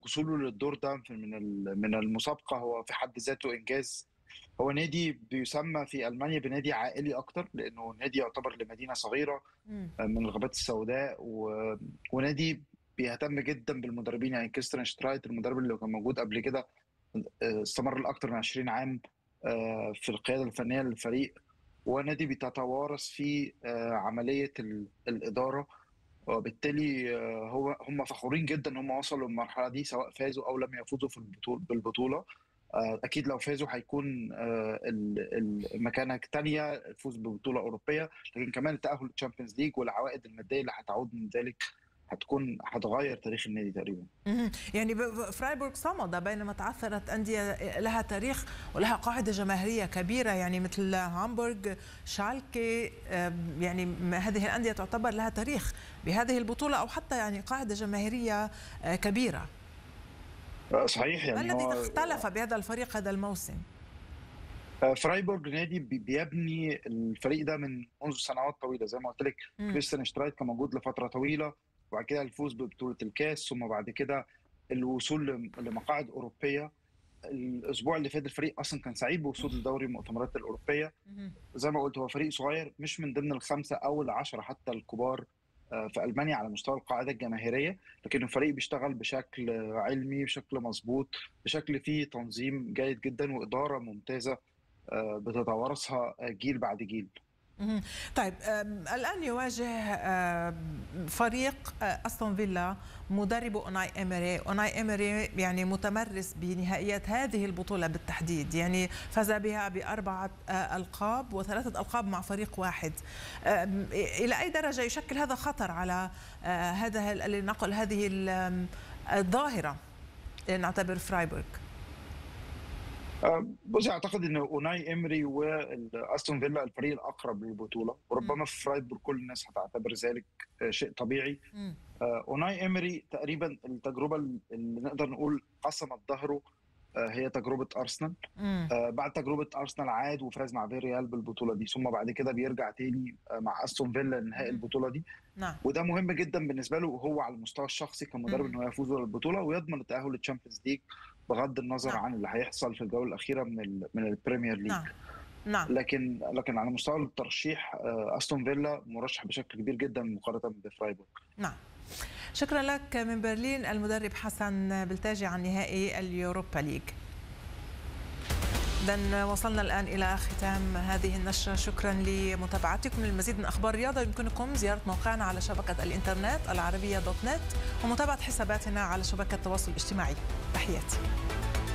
وصوله للدور ده من من المسابقه هو في حد ذاته انجاز هو نادي بيسمى في المانيا بنادي عائلي اكتر لانه نادي يعتبر لمدينه صغيره من الغابات السوداء و... ونادي بيهتم جدا بالمدربين يعني كريستيان شترايت المدرب اللي كان موجود قبل كده استمر لاكثر من 20 عام في القياده الفنيه للفريق ونادي بتتوارث فيه عمليه الاداره وبالتالي هو هم فخورين جدا ان هم وصلوا للمرحله دي سواء فازوا او لم يفوزوا في البطوله بالبطوله اكيد لو فازوا هيكون المكانه الثانيه الفوز ببطوله اوروبيه لكن كمان التاهل للتشامبيونز ليج والعوائد الماديه اللي هتعود من ذلك هتكون هتغير تاريخ النادي تقريبا يعني فرايبورغ صمد بينما تعثرت انديه لها تاريخ ولها قاعده جماهيريه كبيره يعني مثل هامبورغ شالكي يعني هذه الانديه تعتبر لها تاريخ بهذه البطوله او حتى يعني قاعده جماهيريه كبيره صحيح يعني ما الذي اختلف بهذا الفريق هذا الموسم؟ فرايبورغ نادي بيبني الفريق ده من منذ سنوات طويله زي ما قلت لك كريستيان شترايت كان موجود لفتره طويله وبعد كده الفوز ببطوله الكاس ثم بعد كده الوصول لمقاعد اوروبيه الاسبوع اللي فات الفريق اصلا كان سعيد بوصول لدوري المؤتمرات الاوروبيه زي ما قلت هو فريق صغير مش من ضمن الخمسه او العشره حتى الكبار في المانيا على مستوى القاعده الجماهيريه لكن الفريق بيشتغل بشكل علمي بشكل مظبوط بشكل فيه تنظيم جيد جدا واداره ممتازه بتتوارثها جيل بعد جيل طيب الان يواجه فريق استون فيلا مدربه اوناي ايمري، اوناي ايمري يعني متمرس بنهائيات هذه البطوله بالتحديد، يعني فاز بها باربعه القاب وثلاثه القاب مع فريق واحد. الى اي درجه يشكل هذا خطر على هذا لنقل هذه الظاهره نعتبر فرايبورغ؟ بصي اعتقد ان اوناي امري واستون فيلا الفريق الاقرب للبطوله وربما في فرايبورغ كل الناس هتعتبر ذلك شيء طبيعي م. اوناي امري تقريبا التجربه اللي نقدر نقول قسمت ظهره هي تجربه ارسنال بعد تجربه ارسنال عاد وفاز مع فيريال بالبطوله دي ثم بعد كده بيرجع تاني مع استون فيلا لنهائي البطوله دي نعم. وده مهم جدا بالنسبه له هو على المستوى الشخصي كمدرب ان هو يفوز بالبطوله ويضمن التاهل للتشامبيونز ليج بغض النظر نعم. عن اللي هيحصل في الجوله الاخيره من من البريمير ليج نعم. نعم. لكن لكن على مستوى الترشيح استون فيلا مرشح بشكل كبير جدا مقارنه بفرايبورغ نعم شكرا لك من برلين المدرب حسن بلتاجي عن نهائي اليوروبا ليج إذا وصلنا الآن إلى ختام هذه النشرة شكرا لمتابعتكم للمزيد من أخبار الرياضة يمكنكم زيارة موقعنا على شبكة الإنترنت العربية دوت نت ومتابعة حساباتنا على شبكة التواصل الاجتماعي تحياتي